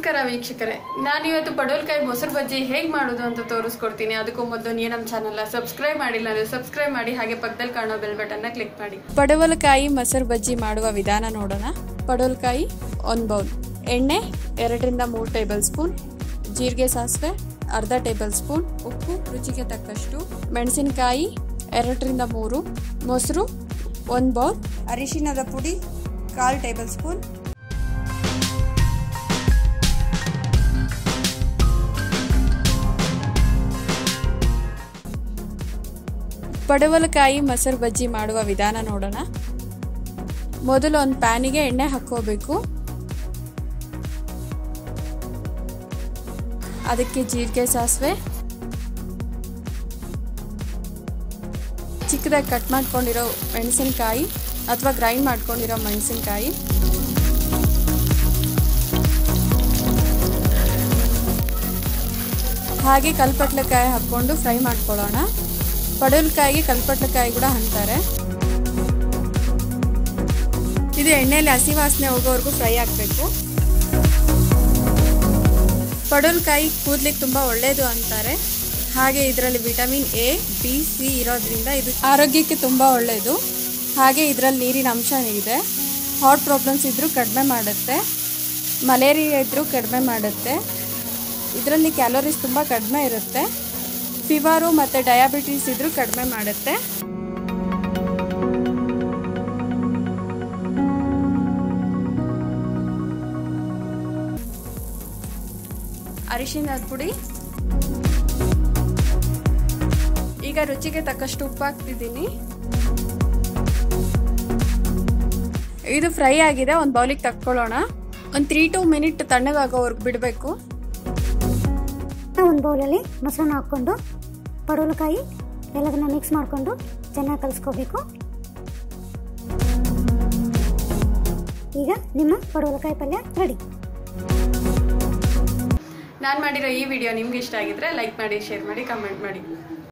ನಮಸ್ಕಾರ ವೀಕ್ಷಕರೇ ನಾನಿವತ್ತು ಪಡವಲ್ಕಾಯಿ ಮೊಸರು ಬಜ್ಜಿ ಹೇಗೆ ಮಾಡೋದು ಅಂತ ತೋರಿಸ್ಕೊಡ್ತೀನಿ ಅದಕ್ಕೂ ಮೊದಲು ನೀವು ನಮ್ಮ ಚಾನಲ್ನ ಸಬ್ಸ್ಕ್ರೈಬ್ ಮಾಡಿಲ್ಲ ಅಂದರೆ ಸಬ್ಸ್ಕ್ರೈಬ್ ಮಾಡಿ ಹಾಗೆ ಪಕ್ಕದಲ್ಲಿ ಕಾಣೋ ಬೆಲ್ ಬಟನ್ನ ಕ್ಲಿಕ್ ಮಾಡಿ ಪಡವಲಕಾಯಿ ಮೊಸರು ಬಜ್ಜಿ ಮಾಡುವ ವಿಧಾನ ನೋಡೋಣ ಪಡವಲಕಾಯಿ ಒಂದು ಬೌಲ್ ಎಣ್ಣೆ ಎರಡರಿಂದ ಮೂರು ಟೇಬಲ್ ಸ್ಪೂನ್ ಜೀರಿಗೆ ಸಾಸಿವೆ ಅರ್ಧ ಟೇಬಲ್ ಸ್ಪೂನ್ ಉಪ್ಪು ರುಚಿಗೆ ತಕ್ಕಷ್ಟು ಮೆಣಸಿನಕಾಯಿ ಎರಡರಿಂದ ಮೂರು ಮೊಸರು ಒಂದು ಬೌಲ್ ಅರಿಶಿಣದ ಪುಡಿ ಕಾಲು ಟೇಬಲ್ ಸ್ಪೂನ್ ಪಡವಲಕಾಯಿ ಮೊಸರು ಬಜ್ಜಿ ಮಾಡುವ ವಿಧಾನ ನೋಡೋಣ ಮೊದಲು ಒಂದು ಪ್ಯಾನಿಗೆ ಎಣ್ಣೆ ಹಾಕ್ಕೋಬೇಕು ಅದಕ್ಕೆ ಜೀರಿಗೆ ಸಾಸಿವೆ ಚಿಕ್ಕದಾಗಿ ಕಟ್ ಮಾಡ್ಕೊಂಡಿರೋ ಮೆಣಸಿನ್ಕಾಯಿ ಅಥವಾ ಗ್ರೈಂಡ್ ಮಾಡ್ಕೊಂಡಿರೋ ಮೆಣಸಿನ್ಕಾಯಿ ಹಾಗೆ ಕಲ್ಪಟ್ಲಕಾಯಿ ಹಾಕ್ಕೊಂಡು ಫ್ರೈ ಮಾಡ್ಕೊಳ್ಳೋಣ ಪಡವಲಕಾಯಿಗೆ ಕಲ್ಪಟ್ಲಕಾಯಿ ಕೂಡ ಅಂತಾರೆ ಇದು ಎಣ್ಣೆಯಲ್ಲಿ ಹಸಿ ವಾಸನೆ ಹೋಗೋವರೆಗೂ ಫ್ರೈ ಆಗಬೇಕು ಪಡವಲಕಾಯಿ ಕೂದಲಿಗೆ ತುಂಬ ಒಳ್ಳೆಯದು ಅಂತಾರೆ ಹಾಗೆ ಇದರಲ್ಲಿ ವಿಟಮಿನ್ ಎ ಬಿ ಸಿ ಇರೋದ್ರಿಂದ ಇದು ಆರೋಗ್ಯಕ್ಕೆ ತುಂಬ ಒಳ್ಳೆಯದು ಹಾಗೆ ಇದರಲ್ಲಿ ನೀರಿನ ಅಂಶ ಇದೆ ಹಾರ್ಟ್ ಪ್ರಾಬ್ಲಮ್ಸ್ ಇದ್ದರೂ ಕಡಿಮೆ ಮಾಡುತ್ತೆ ಮಲೇರಿಯಾ ಇದ್ದರೂ ಕಡಿಮೆ ಮಾಡುತ್ತೆ ಇದರಲ್ಲಿ ಕ್ಯಾಲೋರೀಸ್ ತುಂಬ ಕಡಿಮೆ ಇರುತ್ತೆ ಫಿವರು ಮತ್ತು ಡಯಾಬಿಟೀಸ್ ಇದ್ರೂ ಕಡಿಮೆ ಮಾಡುತ್ತೆ ಅರಿಶಿಣದ ಪುಡಿ ಈಗ ರುಚಿಗೆ ತಕ್ಕಷ್ಟು ಉಪ್ಪು ಹಾಕ್ತಿದ್ದೀನಿ ಇದು ಫ್ರೈ ಆಗಿದೆ ಒಂದು ಬೌಲಿಗೆ ತಕ್ಕೊಳ್ಳೋಣ ಒಂದು ತ್ರೀ ಟು ಮಿನಿಟ್ ತಣ್ಣಗಾಗೋವರೆಗೆ ಬಿಡಬೇಕು ಒಂದು ಬೌಲಲ್ಲಿ ಮೊಸರನ್ನ ಹಾಕ್ಕೊಂಡು ಪಡವಲಕಾಯಿ ಎಲ್ಲದನ್ನ ಮಿಕ್ಸ್ ಮಾಡಿಕೊಂಡು ಚೆನ್ನಾಗಿ ಕಲಿಸ್ಕೋಬೇಕು ಈಗ ನಿಮ್ಮ ಪಡವಲಕಾಯಿ ಪಲ್ಯ ರೆಡಿ ನಾನು ಮಾಡಿರೋ ಈ ವಿಡಿಯೋ ನಿಮ್ಗೆ ಇಷ್ಟ ಆಗಿದ್ರೆ ಲೈಕ್ ಮಾಡಿ ಶೇರ್ ಮಾಡಿ ಕಮೆಂಟ್ ಮಾಡಿ